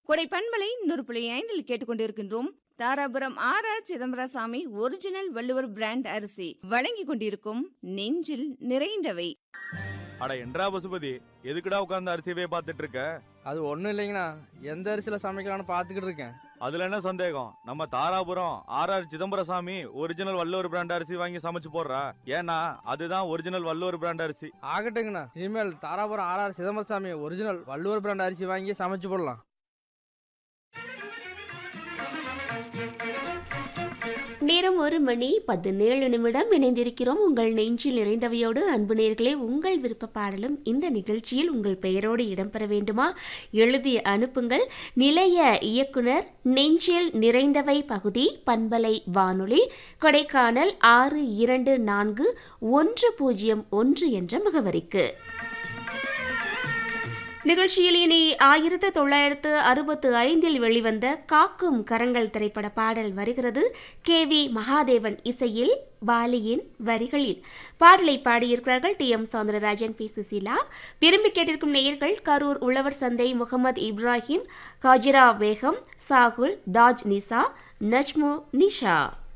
கொடை பண்பலை நூறு புள்ளி ஐந்தில் கேட்டுக்கொண்டிருக்கின்றோம் Dharapuram R R Chidambarasamy original Valluvar brand அரிசி வழங்கிக் கொண்டிருக்கும் நெஞ்சில் நிறைந்தவை அட என்றா பசுபதி எதுக்குடா உட்கார்ந்து அரிசியவே பார்த்துட்டு இருக்க அது ஒன்றும் இல்லைங்கண்ணா எந்த அரிசியில் சமைக்கலாம்னு பார்த்துக்கிட்டு இருக்கேன் அதுல என்ன சந்தேகம் நம்ம Dharapuram R R Chidambarasamy original Valluvar brand அரிசி வாங்கி சமைச்சு போடுறா ஏன்னா அதுதான் ஒரிஜினல் வள்ளுவர் பிராண்ட் அரிசி ஆகட்டுங்கண்ணா இனிமேல் Dharapuram RR Chidambarasamy original Valluvar brand அரிசி வாங்கி சமைச்சு போடலாம் நேரம் ஒரு மணி பதினேழு நிமிடம் இணைந்திருக்கிறோம் உங்கள் நெஞ்சில் நிறைந்தவையோடு அன்பு நேர்களே உங்கள் விருப்ப பாடலும் இந்த நிகழ்ச்சியில் உங்கள் பெயரோடு இடம்பெற வேண்டுமா எழுதி அனுப்புங்கள் நிலைய இயக்குனர் நெஞ்சில் நிறைந்தவை பகுதி பண்பலை வானொலி கொடைக்கானல் ஆறு இரண்டு நான்கு ஒன்று பூஜ்ஜியம் ஒன்று என்ற முகவரிக்கு நிகழ்ச்சியில் இனி ஆயிரத்து தொள்ளாயிரத்து அறுபத்து ஐந்தில் வெளிவந்த காக்கும் கரங்கள் திரைப்பட பாடல் வருகிறது கே வி மகாதேவன் இசையில் பாலியின் வரிகளில் பாடலை பாடியிருக்கிறார்கள் T M Soundararajan P Susheela விரும்பி கேட்டிருக்கும் நேயர்கள் கரூர் உழவர் சந்தை முகமது இப்ராஹிம் காஜிரா பேகம் சாகுல் தாஜ் நிசா நஜ்மு நிஷா